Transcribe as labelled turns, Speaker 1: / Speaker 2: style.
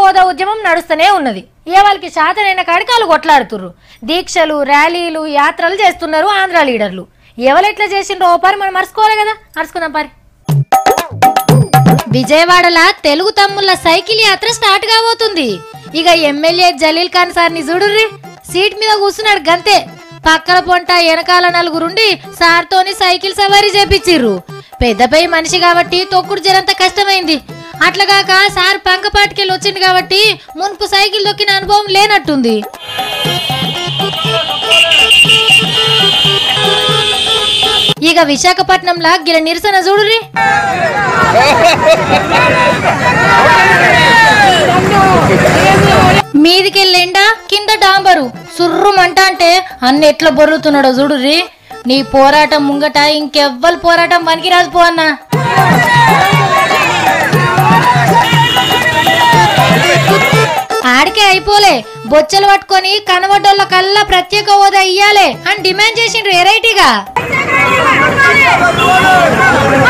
Speaker 1: హోదా ఉద్యమం నడుస్తూనే ఉన్నది ఏ వాళ్ళకి శాతనైన కాడికి వాళ్ళు కొట్లాడుతుర్రు దీక్షలు ర్యాలీలు యాత్రలు చేస్తున్నారు ఆంధ్ర లీడర్లు ఎవరెట్లా చేసిండ్రో ఓ పరి మనం మర్చుకోవాలి కదా మర్చుకుందాం పరి విజయవాడల తెలుగు తమ్ముళ్ళ సైకిల్ యాత్ర స్టార్ట్ కాబోతుంది ఇక ఎమ్మెల్యే జలీల్ ఖాన్ సార్ని చూడుర్రి సీట్ మీద కూర్చున్నాడు గంతే పక్కల పొంట వెనకాల నలుగురుండి సార్తోని సైకిల్ సవారీ చేపించిర్రు పెద్దపై మనిషి కాబట్టి తొక్కుడు జరంత కష్టమైంది అట్లగాక సార్ పంకపాటికెళ్ళి వచ్చింది కాబట్టి మున్పు సైకిల్ తొక్కిన అనుభవం లేనట్టుంది ఇక విశాఖపట్నంలా గిర నిరసన చూడుర్రి మీదికెళ్ళిండా కింద డాంబరు సుర్రుమంట అంటే అన్ని ఎట్లా బొర్రుతున్నాడో చూడుర్రి నీ పోరాటం ముంగట ఇంకెవ్వరు పోరాటం పనికిరాదు పో అన్నా ఆడికే అయిపోలే బొచ్చలు పట్టుకొని కనబడ్డోళ్ళ కల్లా ప్రత్యేక హోదా ఇయ్యాలే అని డిమాండ్ చేసిండ్రు వెరైటీగా